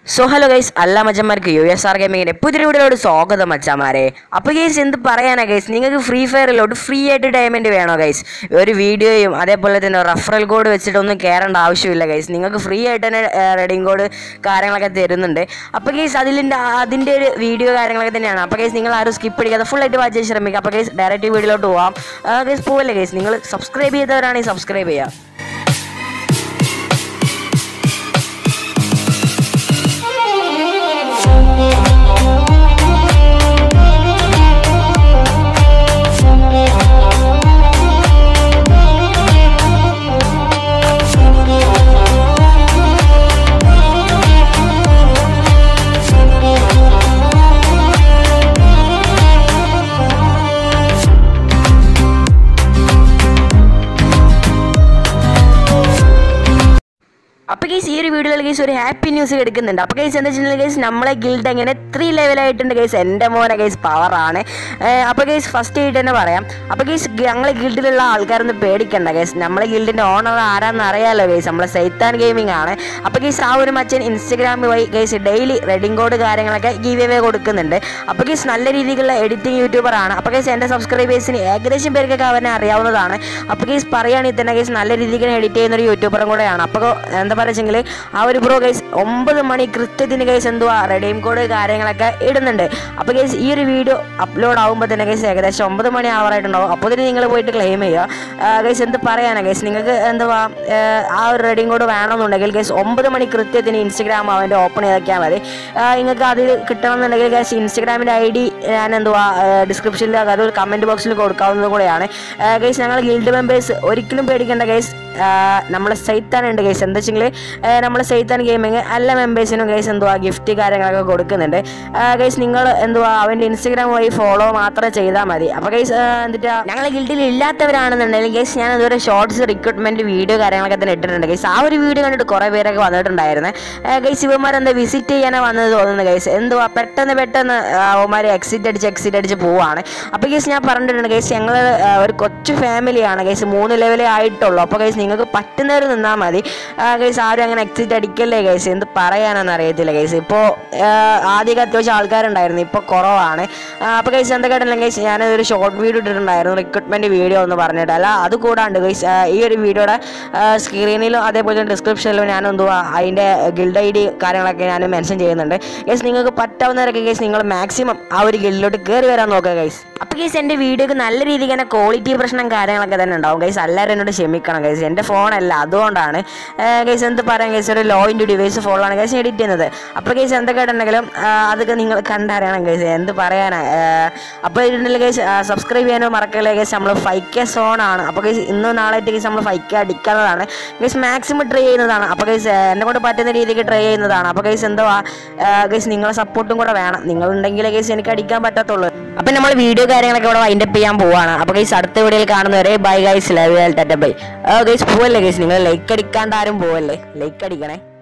so hello guys എല്ലാ മച്ചന്മാർക്ക് U S R ഗെയിമിങ്ങിൻ്റെ പുതിയ വീഡിയോയോട് സ്വാഗതം മച്ചന്മാരെ അപ്പോൾ ഗൈസ് എന്ത് പറയാനാ ഗൈസ് നിങ്ങൾക്ക് ഫ്രീ ഫയറിലോട്ട് ഫ്രീ ആയിട്ട് ഡയമണ്ട് വേണോ ഗൈസ് ഒരു വീഡിയോയും അതേപോലെ തന്നെ റഫറൽ കോഡ് വെച്ചിട്ടൊന്നും കയറേണ്ട ആവശ്യമില്ല ഗൈസ് നിങ്ങൾക്ക് ഫ്രീ ആയിട്ട് തന്നെ റെഡിങ് കോഡ് കാര്യങ്ങളൊക്കെ തരുന്നുണ്ട് അപ്പോൾ ഗൈസ് അതിൻ്റെ അതിൻ്റെ ഒരു വീഡിയോ കാര്യങ്ങളൊക്കെ തന്നെയാണ് അപ്പോൾ ഗൈസ് നിങ്ങൾ ആരും സ്കിപ്പ് അടിക്കാതെ ഫുൾ ആയിട്ട് വാച്ച് ചെയ്യാൻ ശ്രമിക്കുക അപ്പോൾ ഗൈസ് ഡയറക്റ്റ് വീഡിയോയിലോട്ട് പോവാം ഗൈസ് പോവല്ലേ ഗൈസ് നിങ്ങൾ സബ്സ്ക്രൈബ് ചെയ്തവരാണെങ്കിൽ സബ്സ്ക്രൈബ് ചെയ്യുക അപ്പോൾ കേസ് ഈ ഒരു വീഡിയോയിൽ കേസ് ഒരു ഹാപ്പി ന്യൂസ് എടുക്കുന്നുണ്ട് അപ്പോൾ കേസ് എന്താ വെച്ചിട്ടുണ്ടെങ്കിൽ കേസ് നമ്മളെ ഗിൽഡ് എങ്ങനെ ത്രീ ലെവലായിട്ടുണ്ട് കേസ് എൻ്റെ മോനെ കേസ് പവറാണ് അപ്പോൾ കേസ് ഫസ്റ്റ് ആയിട്ട് തന്നെ പറയാം അപ്പോൾ കേസ് ഞങ്ങളെ ഗിൽഡിലുള്ള ആൾക്കാരൊന്നും പേടിക്കണ്ട കേസ് നമ്മളെ ഗിൽഡിൻ്റെ ഓണർ ആരാന്ന് അറിയാലോ കേസ് നമ്മളെ സൈത്താൻ ഗെയിമിംഗ് ആണ് അപ്പോൾ കേസ് ആ ഒരു മച്ചൻ ഇൻസ്റ്റഗ്രാമിൽ വഴി കേസ് ഡെയിലി റെഡിങ് കോഡ് കാര്യങ്ങളൊക്കെ ഗീവ് അവേ കൊടുക്കുന്നുണ്ട് അപ്പോൾ കേസ് നല്ല രീതിയിലുള്ള എഡിറ്റിംഗ് യൂട്യൂബർ ആണ് അപ്പോൾ കേസ് എൻ്റെ സബ്സ്ക്രൈബേഴ്സിന് ഏകദേശം പേർക്കൊക്കെ അവനെ അറിയാവുന്നതാണ് അപ്പോൾ കേസ് പറയുകയാണെങ്കിൽ തന്നെ കേസ് നല്ല രീതിക്ക് എഡിറ്റ് ചെയ്യുന്ന ഒരു യൂട്യൂബറും കൂടെയാണ് അപ്പോൾ എന്താ പറയുക ആ ഒരു ബ്രോ ഗൈസ് ഒമ്പത് മണി കൃത്യത്തിന് ഗൈസ് എന്തുവാ റെഡീം കോഡ് കാര്യങ്ങളൊക്കെ ഇടുന്നുണ്ട് അപ്പോൾ ഗൈസ് ഈ ഒരു വീഡിയോ അപ്ലോഡ് ആകുമ്പോൾ തന്നെ ഗൈസ് ഏകദേശം ഒമ്പത് മണി ആവാറായിട്ടുണ്ടാവും അപ്പോൾ തന്നെ നിങ്ങൾ പോയിട്ട് ക്ലെയിം ചെയ്യുക ഗൈസ് എന്ത് പറയാനാ ഗൈസ് നിങ്ങൾക്ക് എന്തുവാ ആ ഒരു റെഡീം കോഡ് വേണമെന്നുണ്ടെങ്കിൽ ഗൈസ് ഒമ്പത് മണി കൃത്യത്തിന് ഇൻസ്റ്റഗ്രാം അവൻ്റെ ഓപ്പൺ ചെയ്തൊക്കെയാൽ മതി നിങ്ങൾക്ക് അത് കിട്ടണമെന്നുണ്ടെങ്കിൽ ഗൈസ് ഇൻസ്റ്റഗ്രാമിൻ്റെ ഐ ഡി ഞാൻ എന്തുവാ ഡിസ്ക്രിപ്ഷനിൽ അതൊരു കമൻറ്റ് ബോക്സിൽ കൊടുക്കാവുന്നത് കൂടെയാണ് ഗൈസ് ഞങ്ങൾ ഗിൽഡ് മെമ്പേഴ്സ് ഒരിക്കലും പേടിക്കേണ്ട ഗൈസ് നമ്മളെ സൈത്താൻ ഉണ്ട് ഗൈസ് എന്താ വെച്ചെങ്കിൽ നമ്മൾ സൈത്താൻ ഗെയിമിങ് എല്ലാ മെമ്പേഴ്സിനും ഗൈസ് എന്തുവാ ഗിഫ്റ്റ് കാര്യങ്ങളൊക്കെ കൊടുക്കുന്നുണ്ട് ഗൈസ് നിങ്ങൾ എന്തുവാ അവൻ്റെ ഇൻസ്റ്റഗ്രാം വഴി ഫോളോ മാത്രം ചെയ്താൽ മതി അപ്പോൾ ഗൈസ് എന്നിട്ട് ഞങ്ങളെ ഗിൽഡിൽ ഇല്ലാത്തവരാണെന്നുണ്ടെങ്കിൽ ഗൈസ് ഞാൻ ഇതുവരെ ഷോർട്സ് റിക്രൂട്ട്മെൻറ്റ് വീഡിയോ കാര്യങ്ങളൊക്കെ തന്നെ ഇട്ടിട്ടുണ്ട് ഗൈസ് ആ ഒരു വീഡിയോ കണ്ടിട്ട് കുറേ പേരൊക്കെ വന്നിട്ടുണ്ടായിരുന്നു ഗൈസ് ഇവന്മാരെന്താ വിസിറ്റ് ചെയ്യാനാണ് വന്നത് തോന്നുന്നു ഗൈസ് എന്തുവാ പെട്ടെന്ന് പെട്ടെന്ന് അവന്മാർ എക്സിറ്റ് അടിച്ച് എക്സിറ്റ് അടിച്ച് പോവാണ് അപ്പോൾ ഗൈസ് ഞാൻ പറഞ്ഞിട്ടുണ്ട് ഗൈസ് ഞങ്ങൾ ഒരു കൊച്ചു ഫാമിലിയാണ് ഗൈസ് മൂന്ന് ലെവലേ ആയിട്ടുള്ളൂ അപ്പോൾ ഗൈസ് നിങ്ങൾക്ക് പറ്റുന്നവർ നിന്നാൽ മതി ഗൈസ് ആരും അങ്ങനെ എക്സിറ്റ് അടിക്കല്ലേ ഗൈസ് എന്ത് പറയാനെന്ന് അറിയത്തില്ല ഗൈസ് ഇപ്പോൾ ആദ്യമൊക്കെ അത്യാവശ്യം ആൾക്കാരുണ്ടായിരുന്നു ഇപ്പോൾ കുറവാണ് അപ്പോൾ ഗൈസ് എന്തൊക്കെ ഉണ്ടെങ്കിൽ ഗൈസ് ഞാനൊരു ഷോർട്ട് വീഡിയോ ഇട്ടിട്ടുണ്ടായിരുന്നു റിക്രൂട്ട്മെൻറ്റ് വീഡിയോ എന്ന് പറഞ്ഞിട്ട് അല്ല അത് കൂടാണ്ട് ഗൈസ് ഈ ഒരു വീഡിയോയുടെ സ്ക്രീനിലും അതേപോലെ തന്നെ ഡിസ്ക്രിപ്ഷനിലും ഞാൻ എന്തുവാ അതിൻ്റെ ഗിൽഡ് ഐ ഡി കാര്യങ്ങളൊക്കെ ഞാൻ മെൻഷൻ ചെയ്യുന്നുണ്ട് ഗൈസ് നിങ്ങൾക്ക് പറ്റാവുന്നവരൊക്കെ ഗൈസ് നിങ്ങൾ മാക്സിമം ആ ഒരു ഗിൽഡിലോട്ട് കയറി വരാൻ നോക്കുക ഗൈസ് അപ്പോൾ ഗൈസ് എൻ്റെ വീഡിയോക്ക് നല്ല രീതിക്ക് തന്നെ ക്വാളിറ്റി പ്രശ്നം കാര്യങ്ങളൊക്കെ തന്നെ ഉണ്ടാവും ഗൈസ് എല്ലാവരും എന്നോട് ക്ഷമിക്കണം ഗൈസ് എൻ്റെ ഫോണല്ല അതുകൊണ്ടാണ് ഗൈസ് എന്ത് പറയാം ഗൈസ് ഒരു ലോ ഇൻറ്റു ഡിവൈസ് ഫോളാണ് ഗൈസ് എഡിറ്റ് ചെയ്യുന്നത് അപ്പോൾ ഗൈസ് എന്തൊക്കെ ഉണ്ടെങ്കിലും അതൊക്കെ നിങ്ങൾ കണ്ടറിയണം ഗൈസ് എന്ത് പറയാനാ അപ്പോൾ ഇതിൻ്റെ ഗൈസ് സബ്സ്ക്രൈബ് ചെയ്യാനോ മറക്കല്ലേ ഗൈസ് നമ്മൾ ഫൈവ് കെ സോണാണ് അപ്പോൾ ഗൈസ് ഇന്നും നാളെ ഗൈസ് നമ്മൾ ഫൈവ് കെ അടിക്കാവുന്നതാണ് ഗൈസ് മാക്സിമം ട്രൈ ചെയ്യുന്നതാണ് അപ്പോൾ ഗൈസ് എന്നെ കൊണ്ട് പറ്റുന്ന രീതിക്ക് ട്രൈ ചെയ്യുന്നതാണ് അപ്പോൾ ഗൈസ് എന്തുവാ ഗൈസ് നിങ്ങളെ സപ്പോർട്ടും കൂടെ വേണം നിങ്ങളുണ്ടെങ്കിലേ ഗൈസ് എനിക്ക് അടിക്കാൻ പറ്റത്തുള്ളൂ അപ്പം നമ്മൾ വീഡിയോ കാര്യങ്ങളൊക്കെ ഇവിടെ വൈൻഡപ്പ് ചെയ്യാൻ പോവാണ് അപ്പോൾ ഗൈസ് അടുത്ത വീഡിയോയിൽ കാണുന്നവരെ bye guys love tata bye guys പോവല്ലേ ഗൈസ് നിങ്ങൾ ലൈക്ക് അടിക്കാണ്ട് ആരും പോവല്ലേ ലൈക്ക് അടിക്കണേ